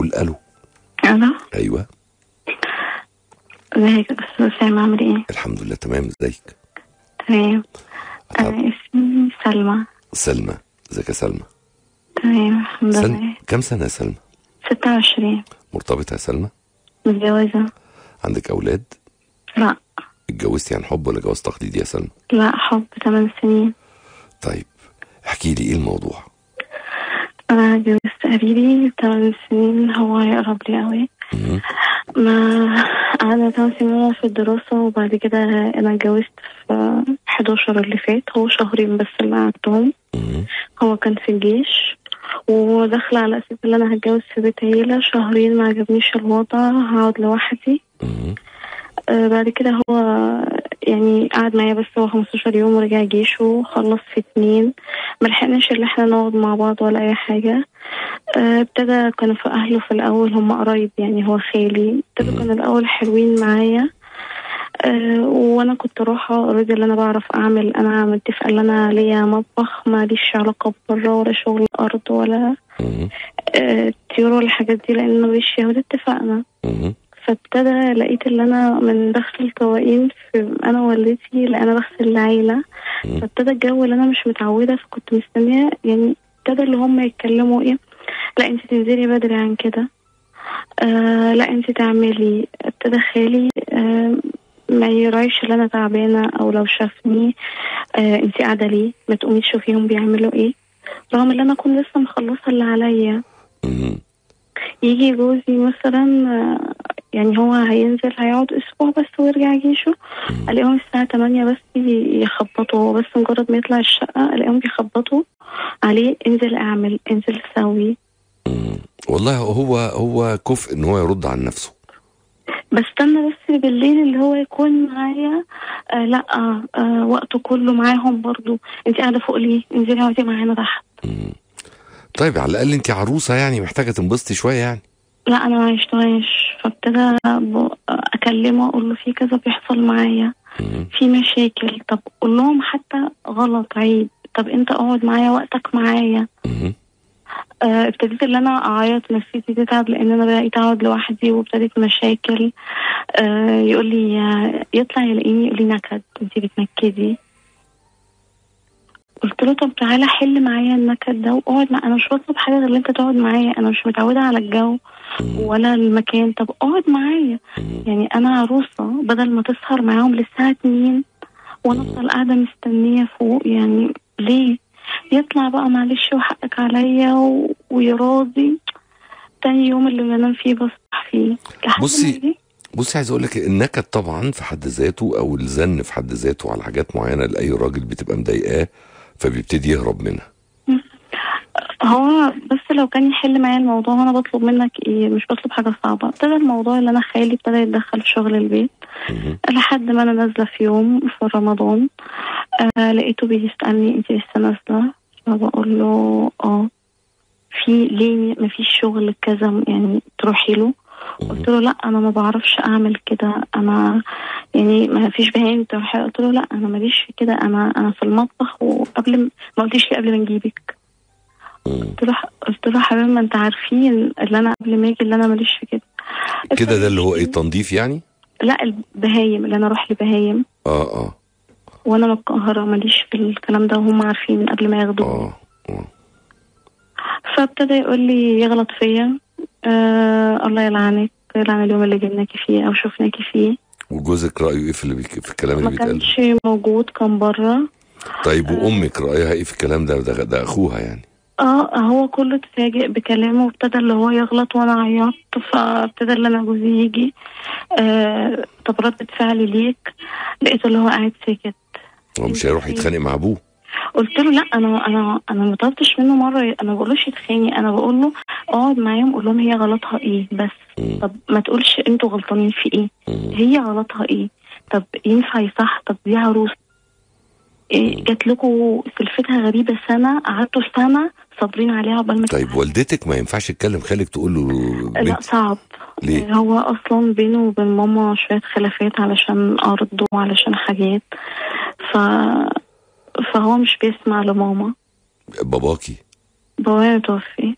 نقول الو ألو ايوه ازيك يا أستاذ أسامة عامل إيه؟ الحمد لله تمام ازيك تمام أتعب- أنا اسمي سلمى سلمى ازيك يا سلمى تمام الحمد سلمى لله كم سنه يا سلمى ستة وعشرين مرتبطه يا سلمى متجوزة عندك اولاد لا اتجوزتي عن حب ولا جواز تقليدي يا سلمى لا حب ثمان سنين طيب احكي لي ايه الموضوع أنا جوزت قريبي ثمان سنين هو يقرب لي أوي مم. ما قعدنا ثمان سنين في الدراسة وبعد كده أنا اتجوزت في 11 اللي فات هو شهرين بس اللي قعدتهم مم. هو كان في الجيش وداخلة على أساس إن أنا هتجوز في بيت عيلة شهرين ما عجبنيش الوضع هقعد لوحدي مم. آه بعد كده هو يعني قعد معايا بس هو 15 يوم ورجع جيشه خلص في اتنين ملحقناش اللي احنا نقعد مع بعض ولا أي حاجة آه ابتدى كانوا في أهله في الأول هم قرايب يعني هو خالي ابتدوا كانوا الأول حلوين معايا أه وانا كنت رايحه اوريدي اللي انا بعرف اعمل انا متفقه ان انا ليا مطبخ ماليش علاقه بره ولا شغل ارض ولا مم. أه طيور ولا الحاجات دي لان ماليش فيها وده اتفقنا مم. فابتدى لقيت ان انا من بغسل طواقين في انا ووالدتي لان انا بغسل العيله مم. فابتدى الجو اللي انا مش متعوده فكنت مستنيه يعني ابتدى اللي هم يتكلموا ايه لا انت تنزلي بدري عن كده آه لا انت تعملي ابتدى خالي آه ما يراعيش ان انا تعبانه او لو شافني آه انت قاعده ليه ما تقومي تشوفيهم بيعملوا ايه رغم ان انا اكون لسه مخلصه اللي عليا مم. يجي جوزي مثلا آه، يعني هو هينزل هيقعد اسبوع بس ويرجع جيشه الاقيهم الساعه 8 بس ي- يخبطوا هو بس مجرد ما يطلع الشقه الاقيهم بيخبطوا عليه انزل اعمل انزل سوي مم. والله هو هو كفء ان هو يرد عن نفسه بستنى بس بالليل اللي هو يكون معايا آه لا آه وقته كله معاهم برضو انت قاعده فوق ليه انزلي اقعدي معانا تحت مم. طيب على الاقل انت عروسه يعني محتاجه تنبسطي شويه يعني لا انا ما عشتهاش فابتدى ب- اكلمه اقول له في كذا بيحصل معايا مم. في مشاكل طب قول لهم حتى غلط عيب طب انت اقعد معايا وقتك معايا مم. آه، ابتديت ان انا اعيط نفسيتي تتعب لان انا بقيت اقعد لوحدي وابتديت مشاكل آه، يقول لي آه، يطلع يلاقيني يقول لي نكد انت بتنكدي قلت له طب تعالى حل معايا النكد ده واقعد مع انا مش بطلب حاجه غير ان انت تقعد معايا انا مش متعوده على الجو ولا المكان طب اقعد معايا مم. يعني انا عروسه بدل ما تسهر معاهم للساعه 2 وانا افضل قاعده مستنيه فوق يعني ليه يطلع بقى معلش وحقك عليا و... ويراضي تاني يوم اللي بنام فيه بصح فيه لحد بصي، ما يجي- بصي عايز اقول لك النكد طبعا في حد ذاته او الزن في حد ذاته على حاجات معينه لاي راجل بتبقى مضايقاه فبيبتدي يهرب منها هو بس لو كان يحل معايا الموضوع وانا بطلب منك ايه مش بطلب حاجه صعبه ابتدى الموضوع اللي انا خالي ابتدى يتدخل في شغل البيت مم. لحد ما انا نازله في يوم في رمضان آه لقيته بيسالني انت لسه نازله فبقول له اه في ليه ما فيش شغل كذا يعني تروحي له قلت له لا انا ما بعرفش اعمل كده انا يعني ما فيش بهايم تروحي قلت له لا انا ماليش في كده انا انا في المطبخ وقبل م- ما قلتيش لي قبل ما نجيبك مم. قلت له قلت له حبيبي ما انت عارفين اللي انا قبل ما اجي اللي انا ماليش في كده كده ده اللي هو ايه تنظيف يعني لا البهايم اللي انا اروح لبهايم اه اه وانا متقهره ماليش في الكلام ده وهم عارفين من قبل ما ياخدوا اه آه. فابتدى يقول لي يغلط فيا آه الله يلعنك يلعن اليوم اللي جبناكي فيه او شفناكي فيه وجوزك رايه ايه في اللي بيك... في الكلام اللي ما بيتقال كانش موجود كان بره طيب وامك رايها ايه في الكلام ده ده, ده اخوها يعني اه هو كله اتفاجئ بكلامه وابتدى اللي هو يغلط وانا عيطت فابتدى اللي انا جوزي يجي آه طب ردة فعلي ليك لقيته اللي هو قاعد ساكت هو مش هيروح يتخانق مع ابوه قلت له لا انا انا انا ما طلبتش منه مره انا ما بقولوش يتخانق انا بقول له اقعد معاهم قول لهم هي غلطها ايه بس مم. طب ما تقولش انتوا غلطانين في ايه مم. هي غلطها ايه طب ينفع يصح طب دي عروس إيه جات لكم سلفتها غريبه سنه قعدتوا سنه صابرين عليها عقبال ما طيب تتعلم. والدتك ما ينفعش تكلم خالك تقول له لا بنت صعب ليه؟ هو اصلا بينه وبين ماما شويه خلافات علشان ارض وعلشان حاجات ف فهو مش بيسمع لماما باباكي بابايا متوفي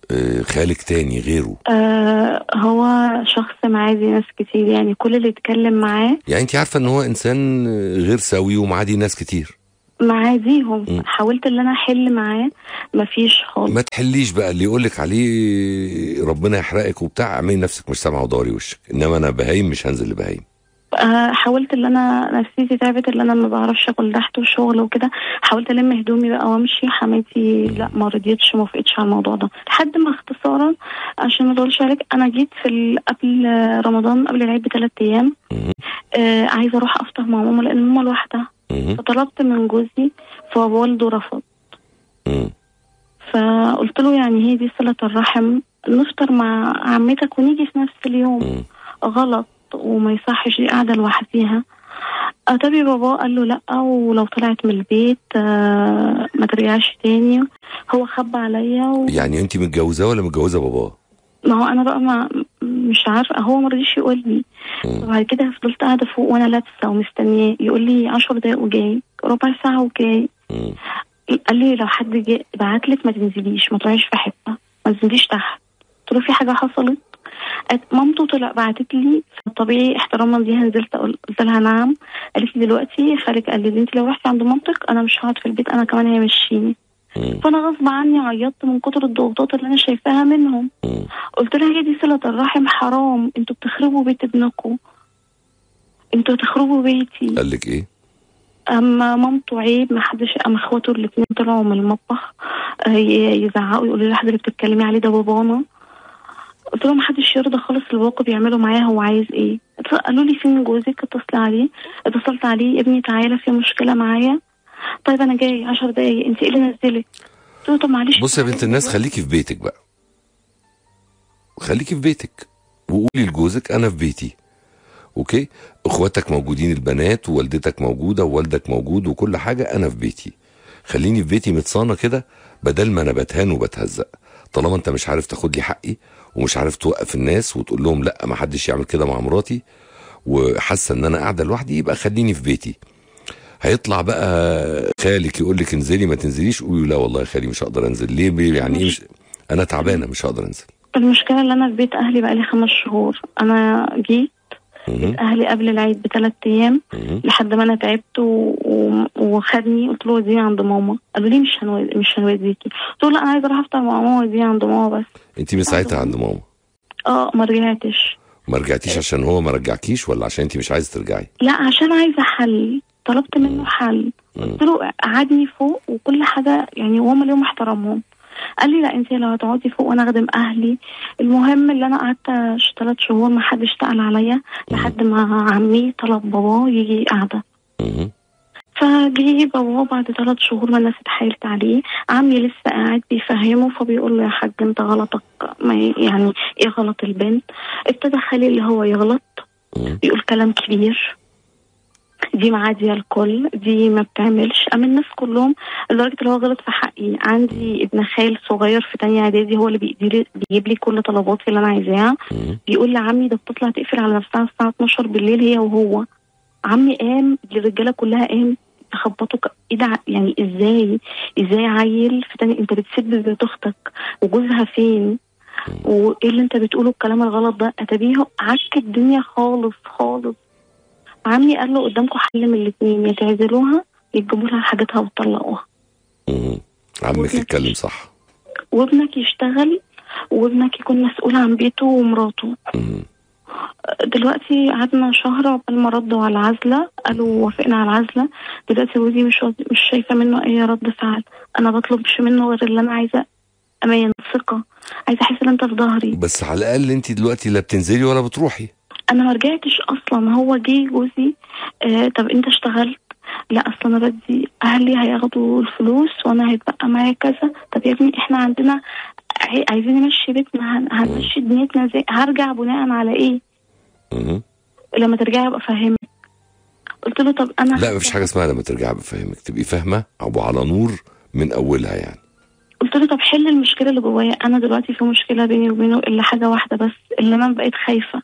آه، خالك تاني غيره آه هو شخص معادي ناس كتير يعني كل اللي اتكلم معاه يعني انت عارفه ان هو انسان غير سوي ومعادي ناس كتير معاديهم مم. حاولت ان انا احل معاه مفيش خالص ما تحليش بقى اللي يقولك عليه ربنا يحرقك وبتاع اعملي نفسك مش سامعه وداري وشك انما انا بهايم مش هنزل لبهايم آه، حاولت ان انا نفسيتي تعبت ان انا ما بعرفش اكل تحت وشغل وكده حاولت الم هدومي بقى وامشي حماتي لا ما رضيتش ما وافقتش على الموضوع ده لحد ما اختصارا عشان ما اطولش عليك انا جيت في ال- قبل رمضان قبل العيد بثلاث ايام مهم. آه عايزه اروح افطر مع ماما لان ماما لوحدها مهم. فطلبت من جوزي فوالده رفض مم. فقلت له يعني هي دي صله الرحم نفطر مع عمتك ونيجي في نفس اليوم مم. غلط وما يصحش دي قاعدة لوحديها أتابي بابا قال له لأ ولو طلعت من البيت آه ما ترجعش تاني هو خبى عليا و... يعني انت متجوزاه ولا متجوزه باباه ما هو أنا بقى ما مش عارفة هو ما رضيش يقول لي مم. وبعد كده فضلت قاعدة فوق وأنا لابسة ومستنياه يقول لي عشر دقايق وجاي ربع ساعة وجاي مم. قال لي لو حد جه بعتلك ما تنزليش ما تروحيش في حتة ما تنزليش تحت قلت له في حاجة حصلت قالت- مامته طلع بعتت لي طبيعي احتراما ليها نزلت أقول- قلت لها نعم قالت لي دلوقتي خالك قال لي انت لو رحتي عند مامتك انا مش هقعد في البيت انا كمان هيمشيني مم. فانا غصب عني عيطت من كتر الضغوطات اللي انا شايفاها منهم مم. قلت لها هي دي صله الرحم حرام انتوا بتخربوا بيت ابنكم انتوا تخربوا بيتي قال لك ايه اما مامته عيب ما حدش اما اخواته الاثنين طلعوا من المطبخ آه، ي- يزعقوا يقولوا لي حد اللي بتتكلمي عليه ده بابانا قلت لهم محدش يرضى خالص الواقع بيعمله معايا هو عايز ايه قالوا لي فين جوزك اتصل عليه اتصلت عليه ابني تعالى في مشكله معايا طيب انا جاي عشر دقايق انت ايه اللي نزلك قلت له طب معلش بص يا بنت الناس خليكي في بيتك بقى خليكي في بيتك وقولي لجوزك انا في بيتي اوكي اخواتك موجودين البنات ووالدتك موجوده ووالدك موجود وكل حاجه انا في بيتي خليني في بيتي متصانه كده بدل ما انا بتهان وبتهزق طالما انت مش عارف تاخد لي حقي ومش عارف توقف الناس وتقول لهم لا ما حدش يعمل كده مع مراتي وحاسه ان انا قاعده لوحدي يبقى خليني في بيتي هيطلع بقى خالك يقول لك انزلي ما تنزليش قولي لا والله يا خالي مش هقدر انزل ليه بيه؟ يعني ايه مش انا تعبانه مش هقدر انزل المشكله ان انا في بيت اهلي بقالي خمس شهور انا جيت مهم. اهلي قبل العيد بثلاث ايام مهم. لحد ما انا تعبت و... و... وخدني قلت له وديني عند ماما قالوا لي مش هنو... مش هنوديكي قلت له لا انا عايزه اروح افطر مع ماما وديني عند ماما بس انت من ساعتها عند ماما اه ما رجعتش ما رجعتيش عشان هو ما رجعكيش ولا عشان انت مش عايزه ترجعي لا عشان عايزه حل طلبت منه حل مم. قلت له قعدني فوق وكل حاجه يعني وهم ليهم احترامهم قال لي لا انت لو هتقعدي فوق وانا اخدم اهلي المهم اللي انا قعدت ثلاث شهور ما حدش سال عليا لحد ما عمي طلب باباه يجي قعده مهم. فجه بابا بعد ثلاث شهور ما الناس اتحايلت عليه عمي لسه قاعد بيفهمه فبيقول له يا حاج انت غلطك ما ي- يعني ايه غلط البنت ابتدى خليل اللي هو يغلط مم. يقول كلام كبير دي معادية الكل دي ما بتعملش أما الناس كلهم لدرجة اللي هو غلط في حقي عندي ابن خال صغير في تانية إعدادي هو اللي بيديلي- بيجيب لي كل طلباتي اللي أنا عايزاها مم. بيقول لعمي ده بتطلع تقفل على نفسها الساعة 12 بالليل هي وهو عمي قام الرجالة كلها قام تخبطوا ك- ايه ده ع- يعني ازاي ازاي عيل في تاني انت بتسب بنت اختك وجوزها فين وايه اللي انت بتقوله الكلام الغلط ده اتابيه عك الدنيا خالص خالص عمي قال له قدامكم حل من الاتنين يا تعزلوها يا تجيبوا لها حاجتها وتطلقوها مم. عمك يتكلم صح وابنك يشتغل وابنك يكون مسؤول عن بيته ومراته مم. دلوقتي قعدنا شهر قبل ما ردوا على العزلة قالوا وافقنا على العزلة دلوقتي جوزي مش راضي- مش شايفة منه أي رد فعل أنا بطلبش منه غير اللي أنا عايزة أمان ثقة عايزة أحس إن أنت في ظهري بس على الاقل انت دلوقتي لا بتنزلي ولا بتروحي أنا ما رجعتش أصلا هو جه جوزي آه طب أنت اشتغلت لا أصلا أنا بدي أهلي هياخدوا الفلوس وأنا هيتبقى معايا كذا طب يا ابني إحنا عندنا عاي- عايزين نمشي بيتنا هن- هنمشي دنيتنا ازاي هرجع بناء على ايه مم. لما ترجعي ابقى افهمك قلت له طب انا لا مفيش حاجه اسمها لما ترجعي بفهمك تبقي فاهمه او على نور من اولها يعني قلت له طب حل المشكله اللي جوايا انا دلوقتي في مشكله بيني وبينه الا حاجه واحده بس اللي انا بقيت خايفه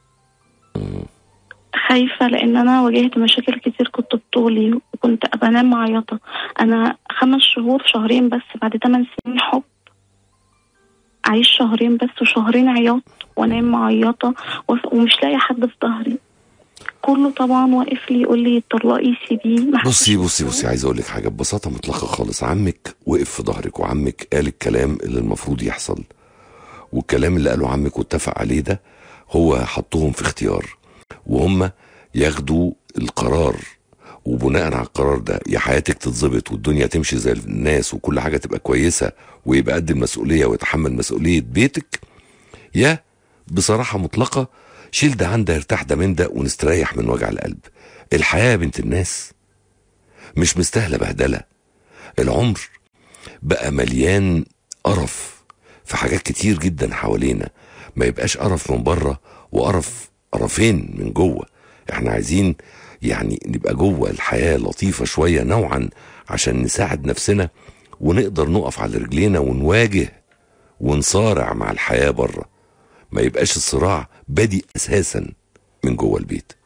مم. خايفه لان انا واجهت مشاكل كتير كنت بطولي وكنت بنام معيطه انا خمس شهور شهرين بس بعد ثمان سنين حب اعيش شهرين بس وشهرين عياط وانام معيطه وف- ومش لاقي حد في ظهري كله طبعا واقف لي يقول لي طلقي سيبيه ما بصي حدش بصي بصي عايز اقول لك حاجه ببساطه مطلقه خالص عمك وقف في ظهرك وعمك قال الكلام اللي المفروض يحصل والكلام اللي قاله عمك واتفق عليه ده هو حطهم في اختيار وهم ياخدوا القرار وبناء على القرار ده يا حياتك تتظبط والدنيا تمشي زي الناس وكل حاجه تبقى كويسه ويبقى قد المسؤوليه ويتحمل مسؤوليه بيتك يا بصراحه مطلقه شيل ده عن ده ارتاح ده من ده ونستريح من وجع القلب الحياه يا بنت الناس مش مستاهله بهدله العمر بقى مليان قرف في حاجات كتير جدا حوالينا ما يبقاش قرف من بره وقرف قرفين من جوه احنا عايزين يعني نبقى جوه الحياه لطيفه شويه نوعا عشان نساعد نفسنا ونقدر نقف على رجلينا ونواجه ونصارع مع الحياه بره ما يبقاش الصراع بادئ اساسا من جوه البيت